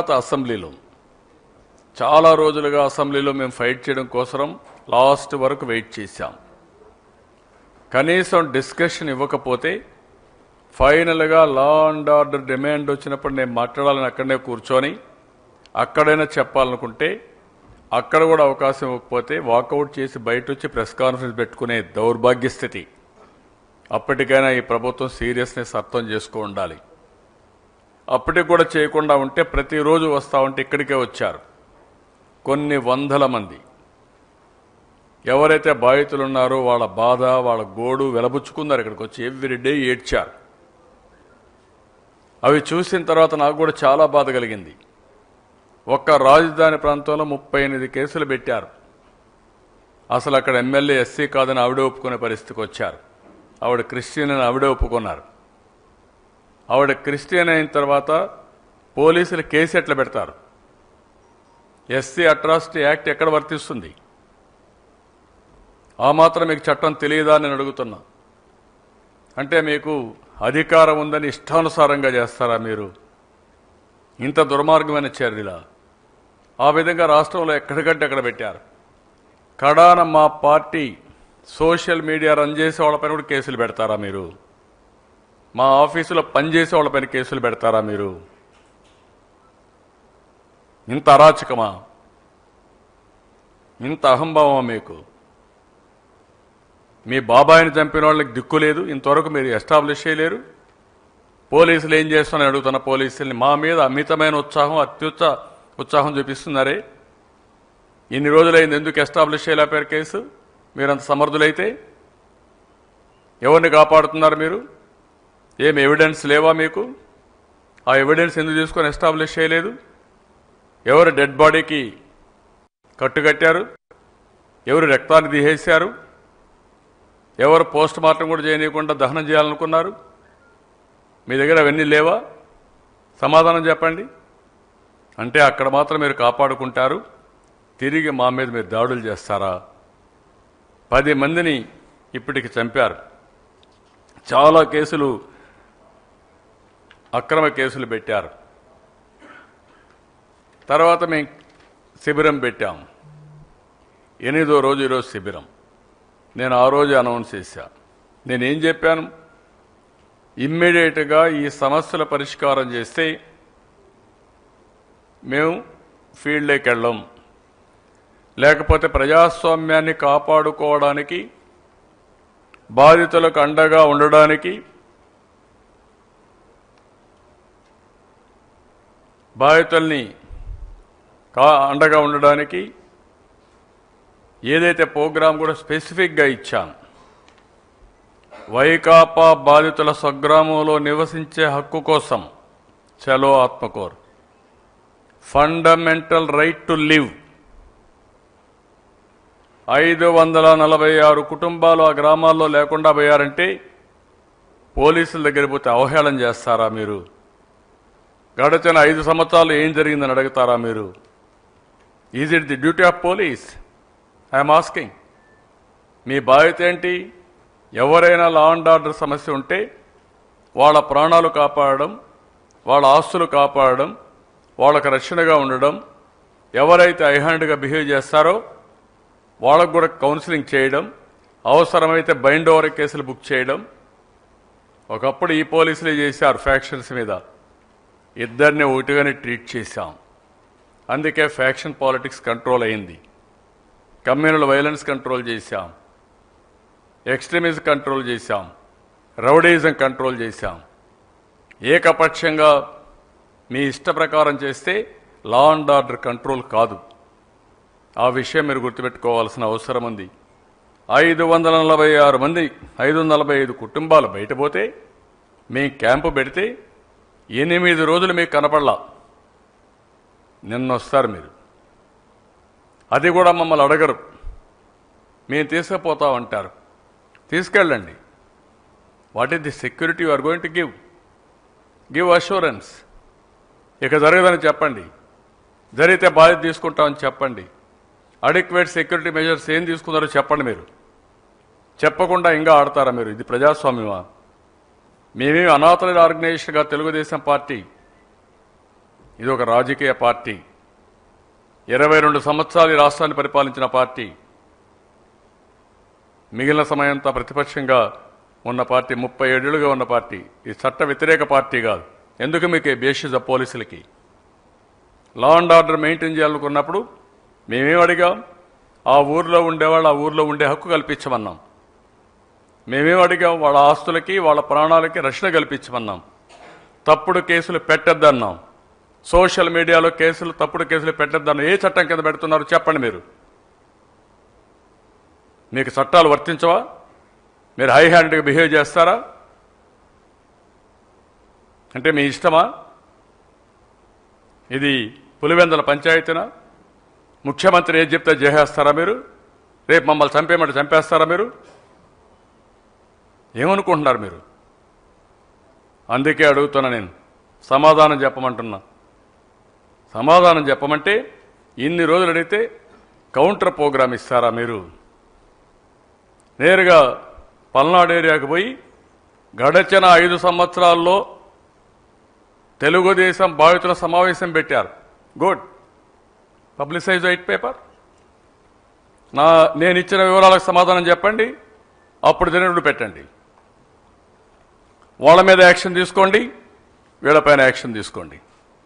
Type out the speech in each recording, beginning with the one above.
అసెంబ్లీలో చాలా రోజులుగా అసెంబ్లీలో మేము ఫైట్ చేయడం కోసం లాస్ట్ వరకు వెయిట్ చేశాం కనీసం డిస్కషన్ ఇవ్వకపోతే ఫైనల్గా లా అండ్ ఆర్డర్ డిమాండ్ వచ్చినప్పుడు నేను మాట్లాడాలని అక్కడనే కూర్చొని అక్కడైనా చెప్పాలనుకుంటే అక్కడ కూడా అవకాశం ఇవ్వకపోతే వాకౌట్ చేసి బయట వచ్చి ప్రెస్ కాన్ఫరెన్స్ పెట్టుకునే దౌర్భాగ్య స్థితి అప్పటికైనా ఈ ప్రభుత్వం సీరియస్నెస్ అర్థం చేసుకో ఉండాలి అప్పటికి కూడా చేయకుండా ఉంటే ప్రతిరోజు వస్తా ఉంటే ఇక్కడికే వచ్చారు కొన్ని వందల మంది ఎవరైతే బాధితులు ఉన్నారో వాళ్ళ బాధ వాళ్ళ గోడు వెలబుచ్చుకున్నారు ఇక్కడికి వచ్చి ఎవ్రీ డే ఏడ్చారు అవి చూసిన తర్వాత నాకు కూడా చాలా బాధ కలిగింది ఒక్క రాజధాని ప్రాంతంలో ముప్పై ఎనిమిది కేసులు పెట్టారు అసలు అక్కడ ఎమ్మెల్యే ఎస్సీ కాదని ఆవిడే ఒప్పుకునే పరిస్థితికి వచ్చారు ఆవిడ క్రిస్టియన్ అని ఆవిడే ఒప్పుకున్నారు ఆవిడ క్రిస్టియన్ అయిన తర్వాత పోలీసులు కేసు ఎట్లా పెడతారు ఎస్సీ అట్రాసిటీ యాక్ట్ ఎక్కడ వర్తిస్తుంది ఆ మాత్రం మీకు చట్టం తెలియదా అని నేను అడుగుతున్నా అంటే మీకు అధికారం ఉందని ఇష్టానుసారంగా చేస్తారా మీరు ఇంత దుర్మార్గమైన చర్యలా ఆ విధంగా రాష్ట్రంలో ఎక్కడికంటే అక్కడ పెట్టారు కడాన మా పార్టీ సోషల్ మీడియా రన్ చేసే వాళ్ళపైన కూడా కేసులు పెడతారా మీరు మా ఆఫీసులో పనిచేసే వాళ్ళపైన కేసులు పెడతారా మీరు ఇంత అరాచకమా ఇంత అహంభావమా మీకు మీ బాబాయిని చంపిన వాళ్ళకి దిక్కు లేదు ఇంతవరకు మీరు ఎస్టాబ్లిష్ చేయలేరు పోలీసులు ఏం చేస్తున్నారని అడుగుతున్న పోలీసుల్ని మా మీద అమితమైన ఉత్సాహం అత్యుత్స ఉత్సాహం చూపిస్తున్నారే ఇన్ని రోజులైంది ఎందుకు ఎస్టాబ్లిష్ చేయలేపారు కేసు మీరంత సమర్థులైతే ఎవరిని కాపాడుతున్నారు మీరు ఏం ఎవిడెన్స్ లేవా మీకు ఆ ఎవిడెన్స్ ఎందుకు తీసుకొని ఎస్టాబ్లిష్ చేయలేదు ఎవరు డెడ్ బాడీకి కట్టుకట్టారు ఎవరు రక్తాన్ని తీసేశారు ఎవరు పోస్ట్ మార్టం కూడా చేయనీయకుండా దహనం చేయాలనుకున్నారు మీ దగ్గర అవన్నీ లేవా సమాధానం చెప్పండి అంటే అక్కడ మాత్రం మీరు కాపాడుకుంటారు తిరిగి మా మీద మీరు దాడులు చేస్తారా పది మందిని ఇప్పటికి చంపారు చాలా కేసులు అక్రమ కేసులు పెట్టారు తర్వాత మేము శిబిరం పెట్టాం ఎనిమిదో రోజు ఈరోజు శిబిరం నేను ఆ రోజు అనౌన్స్ చేశా నేనేం చెప్పాను ఇమ్మీడియట్గా ఈ సమస్యల పరిష్కారం చేస్తే మేము ఫీల్డ్లోకి వెళ్ళాం లేకపోతే ప్రజాస్వామ్యాన్ని కాపాడుకోవడానికి బాధితులకు అండగా ఉండడానికి బాధితుల్ని కా అండగా ఉండడానికి ఏదైతే ప్రోగ్రాం కూడా స్పెసిఫిక్గా ఇచ్చాం వైకాపా బాధితుల స్వగ్రామంలో నివసించే హక్కు కోసం చలో Atmakur fundamental right to live ఐదు వందల నలభై ఆరు కుటుంబాలు ఆ గ్రామాల్లో లేకుండా పోయారంటే పోలీసుల దగ్గర పోతే అవహేళన చేస్తారా మీరు గడిచిన ఐదు సంవత్సరాలు ఏం జరిగిందని అడుగుతారా మీరు is it the duty of police I'm asking మీ బాధ్యత ఏంటి ఎవరైనా లా అండ్ ఆర్డర్ సమస్య ఉంటే వాళ్ళ ప్రాణాలు కాపాడడం వాళ్ళ ఆస్తులు కాపాడడం వాళ్ళకు రక్షణగా ఉండడం ఎవరైతే ఐహాండ్గా బిహేవ్ చేస్తారో వాళ్ళకు కూడా కౌన్సిలింగ్ చేయడం అవసరమైతే బైండ్ ఓవర్ కేసులు బుక్ చేయడం ఒకప్పుడు ఈ పోలీసులే చేశారు ఫ్యాక్షన్స్ మీద ఇద్దరిని ఒకటిగానే ట్రీట్ చేశాం అందుకే ఫ్యాక్షన్ పాలిటిక్స్ కంట్రోల్ అయింది కమ్యూనల్ వైలెన్స్ కంట్రోల్ చేశాం ఎక్స్ట్రీమిజం కంట్రోల్ చేశాం రౌడీజం కంట్రోల్ చేశాం ఏకపక్షంగా మీ ఇష్ట ప్రకారం చేస్తే లా అండ్ ఆర్డర్ కంట్రోల్ కాదు ఆ విషయం మీరు గుర్తుపెట్టుకోవాల్సిన అవసరం ఉంది ఐదు వందల నలభై ఆరు మంది ఐదు వందల నలభై ఐదు కుటుంబాలు బయట పోతే మీ క్యాంపు పెడితే ఎనిమిది రోజులు మీకు కనపడలా నిన్న వస్తారు మీరు అది కూడా మమ్మల్ని అడగరు మేము తీసుకుపోతామంటారు తీసుకెళ్ళండి what is the security you are going to give give assurance ఇక జరగదని చెప్పండి జరిగితే బాధ్యత తీసుకుంటామని చెప్పండి అడిక్వేట్ సెక్యూరిటీ మెజర్స్ ఏం తీసుకున్నారో చెప్పండి మీరు చెప్పకుండా ఇంకా ఆడతారా మీరు ఇది ప్రజాస్వామ్యమా మేమేమి అనాథరైన ఆర్గనైజేషన్గా తెలుగుదేశం పార్టీ ఇది ఒక రాజకీయ పార్టీ ఇరవై రెండు సంవత్సరాలు ఈ రాష్ట్రాన్ని పరిపాలించిన పార్టీ మిగిలిన సమయంతా ప్రతిపక్షంగా ఉన్న పార్టీ ముప్పై ఏడేళ్లుగా ఉన్న పార్టీ ఇది చట్ట వ్యతిరేక పార్టీ కాదు ఎందుకు మీకు బేషిజ పోలీసులకి లా అండ్ ఆర్డర్ మెయింటైన్ చేయాలనుకున్నప్పుడు మేమేం అడిగాం ఆ ఊర్లో ఉండేవాళ్ళు ఆ ఊర్లో ఉండే హక్కు కల్పించమన్నాం మేమేం అడిగాం వాళ్ళ ఆస్తులకి వాళ్ళ ప్రాణాలకి రక్షణ కల్పించమన్నాం తప్పుడు కేసులు పెట్టద్దన్నాం సోషల్ మీడియాలో కేసులు తప్పుడు కేసులు పెట్టద్దన్నాం ఏ చట్టం కింద పెడుతున్నారు చెప్పండి మీరు మీకు చట్టాలు వర్తించవా మీరు హై హ్యాండ్గా బిహేవ్ చేస్తారా అంటే మీ ఇష్టమా ఇది పులివెందల పంచాయతీనా ముఖ్యమంత్రి ఏం చెప్తే చేసేస్తారా మీరు రేపు మమ్మల్ని చంపేయమంటే చంపేస్తారా మీరు ఏమనుకుంటున్నారు మీరు అందుకే అడుగుతున్నా నేను సమాధానం చెప్పమంటున్నా సమాధానం చెప్పమంటే ఇన్ని రోజులు అడిగితే కౌంటర్ ప్రోగ్రామ్ ఇస్తారా మీరు నేరుగా పల్నాడు ఏరియాకు పోయి గడచిన ఐదు సంవత్సరాల్లో తెలుగుదేశం బాధితుల సమావేశం పెట్టారు గుడ్ పబ్లిసైజ్ వైట్ పేపర్ నా నేను ఇచ్చిన వివరాలకు సమాధానం చెప్పండి అప్పుడు తినడు పెట్టండి వాళ్ళ మీద యాక్షన్ తీసుకోండి వీళ్ళపైన యాక్షన్ తీసుకోండి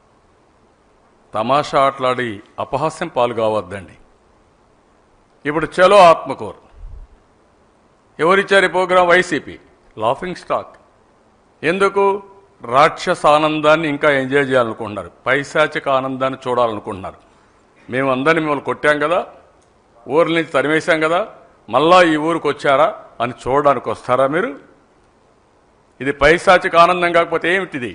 తమాషా ఆటలాడి అపహాస్యం పాలు కావద్దండి ఇప్పుడు చలో ఆత్మకూరు ఎవరిచ్చారు ఈ ప్రోగ్రాం వైసీపీ లాఫింగ్ స్టాక్ ఎందుకు రాక్షస ఆనందాన్ని ఇంకా ఎంజాయ్ చేయాలనుకుంటున్నారు పైశాచిక ఆనందాన్ని చూడాలనుకుంటున్నారు మేము అందరిని మిమ్మల్ని కొట్టాం కదా ఊరి నుంచి తరిమేశాం కదా మళ్ళా ఈ ఊరికి వచ్చారా అని చూడడానికి వస్తారా మీరు ఇది పైశాచిక ఆనందం కాకపోతే ఏమిటిది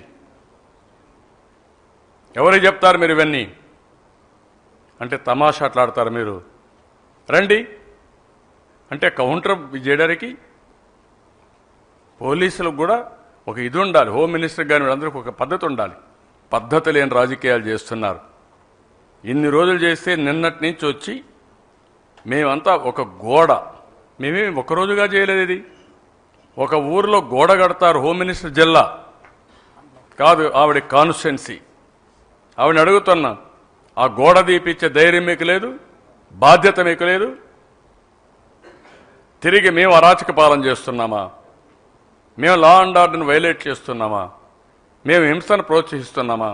ఎవరికి చెప్తారు మీరు ఇవన్నీ అంటే తమాషా అట్లాడతారు మీరు రండి అంటే కౌంటర్ చేయడానికి పోలీసులకు కూడా ఒక ఇది ఉండాలి హోమ్ మినిస్టర్ కానీ వీళ్ళందరికీ ఒక పద్ధతి ఉండాలి పద్ధతి లేని రాజకీయాలు చేస్తున్నారు ఇన్ని రోజులు చేస్తే నిన్నటి నుంచి వచ్చి మేమంతా ఒక గోడ మేమేమి ఒక రోజుగా చేయలేదు ఇది ఒక ఊరిలో గోడ కడతారు హోమ్ మినిస్టర్ జిల్లా కాదు ఆవిడ కాన్స్టిట్యున్సీ ఆవిడని అడుగుతున్నా ఆ గోడ దీపించే ధైర్యం మీకు లేదు బాధ్యత మీకు లేదు తిరిగి మేము అరాచక పాలన చేస్తున్నామా మేము లా అండ్ ఆర్డర్ని వైలేట్ చేస్తున్నామా మేము హింసను ప్రోత్సహిస్తున్నామా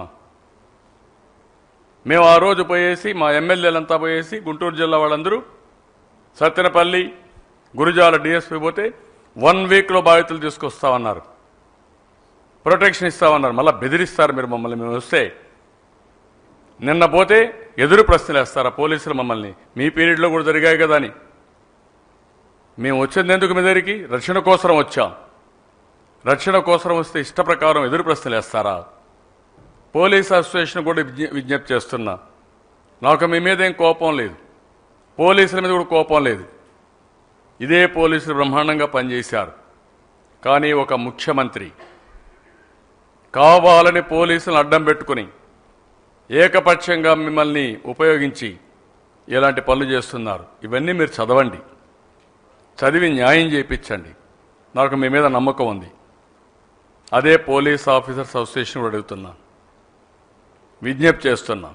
మేము ఆ రోజు పోయేసి మా ఎమ్మెల్యేలంతా పోయేసి గుంటూరు జిల్లా వాళ్ళందరూ సత్తెనపల్లి గురుజాల డిఎస్పీ పోతే వన్ వీక్లో బాధితులు తీసుకొస్తామన్నారు ప్రొటెక్షన్ ఇస్తామన్నారు మళ్ళీ బెదిరిస్తారు మీరు మమ్మల్ని మేము వస్తే నిన్న పోతే ఎదురు ప్రశ్నలు వేస్తారా పోలీసులు మమ్మల్ని మీ పీరియడ్లో కూడా జరిగాయి కదా అని మేము వచ్చింది ఎందుకు మీ దగ్గరికి రక్షణ కోసం వచ్చాం రక్షణ కోసం వస్తే ఇష్ట ప్రకారం ఎదురు ప్రశ్నలు వేస్తారా పోలీస్ అసోసియేషన్ కూడా విజ్ఞ- విజ్ఞప్తి చేస్తున్నా నాకు మీ మీద ఏం కోపం లేదు పోలీసుల మీద కూడా కోపం లేదు ఇదే పోలీసులు బ్రహ్మాండంగా పనిచేశారు కానీ ఒక ముఖ్యమంత్రి కావాలని పోలీసులను అడ్డం పెట్టుకుని ఏకపక్షంగా మిమ్మల్ని ఉపయోగించి ఇలాంటి పనులు చేస్తున్నారు ఇవన్నీ మీరు చదవండి చదివి న్యాయం చేయించండి నాకు మీ మీద నమ్మకం ఉంది అదే పోలీస్ ఆఫీసర్స్ అసోసియేషన్ కూడా అడుగుతున్నా విజ్ఞప్తి చేస్తున్నా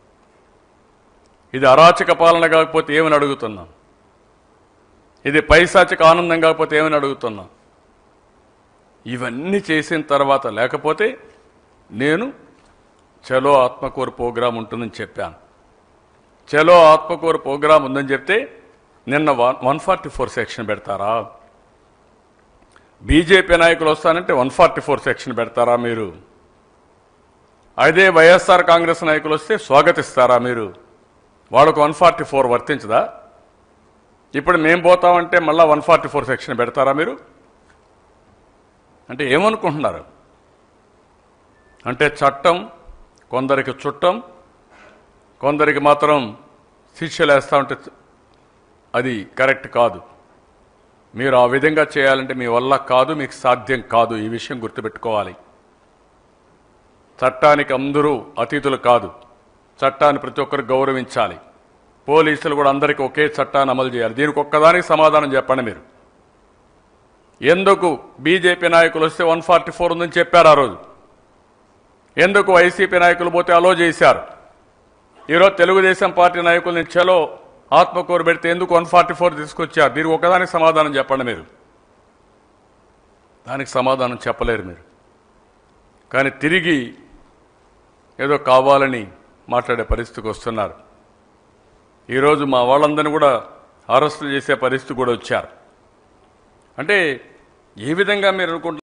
ఇది అరాచక పాలన కాకపోతే ఏమని అడుగుతున్నా ఇది పైశాచిక ఆనందం కాకపోతే ఏమని అడుగుతున్నా ఇవన్నీ చేసిన తర్వాత లేకపోతే నేను చలో ఆత్మకూరు ప్రోగ్రాం ఉంటుందని చెప్పాను చలో ఆత్మకూరు ప్రోగ్రాం ఉందని చెప్తే నిన్న వన్ ఫార్టీ ఫోర్ సెక్షన్ పెడతారా బీజేపీ నాయకులు వస్తానంటే వన్ ఫార్టీ ఫోర్ సెక్షన్ పెడతారా మీరు అదే వైఎస్ఆర్ కాంగ్రెస్ నాయకులు వస్తే స్వాగతిస్తారా మీరు వాళ్ళకు వన్ ఫార్టీ ఫోర్ వర్తించదా ఇప్పుడు మేము పోతామంటే మళ్ళీ వన్ ఫార్టీ ఫోర్ సెక్షన్ పెడతారా మీరు అంటే ఏమనుకుంటున్నారు అంటే చట్టం కొందరికి చుట్టం కొందరికి మాత్రం శిక్షలు వేస్తూ ఉంటే అది కరెక్ట్ కాదు మీరు ఆ విధంగా చేయాలంటే మీ వల్ల కాదు మీకు సాధ్యం కాదు ఈ విషయం గుర్తుపెట్టుకోవాలి చట్టానికి అందరూ అతిథులు కాదు చట్టాన్ని ప్రతి ఒక్కరు గౌరవించాలి పోలీసులు కూడా అందరికీ ఒకే చట్టాన్ని అమలు చేయాలి దీనికి ఒక్కదానికి సమాధానం చెప్పండి మీరు ఎందుకు బీజేపీ నాయకులు వస్తే వన్ ఫార్టీ ఫోర్ ఉందని చెప్పారు ఆ రోజు ఎందుకు వైసీపీ నాయకులు పోతే అలో చేశారు ఈరోజు తెలుగుదేశం పార్టీ నాయకుల్ని చలో ఆత్మకూరు పెడితే ఎందుకు వన్ ఫార్టీ ఫోర్ తీసుకొచ్చారు దీనికి ఒకదానికి సమాధానం చెప్పండి మీరు దానికి సమాధానం చెప్పలేరు మీరు కానీ తిరిగి ఏదో కావాలని మాట్లాడే పరిస్థితికి వస్తున్నారు ఈరోజు మా వాళ్ళందరినీ కూడా అరెస్టు చేసే పరిస్థితి కూడా వచ్చారు అంటే ఏ విధంగా మీరు అనుకుంటున్నారు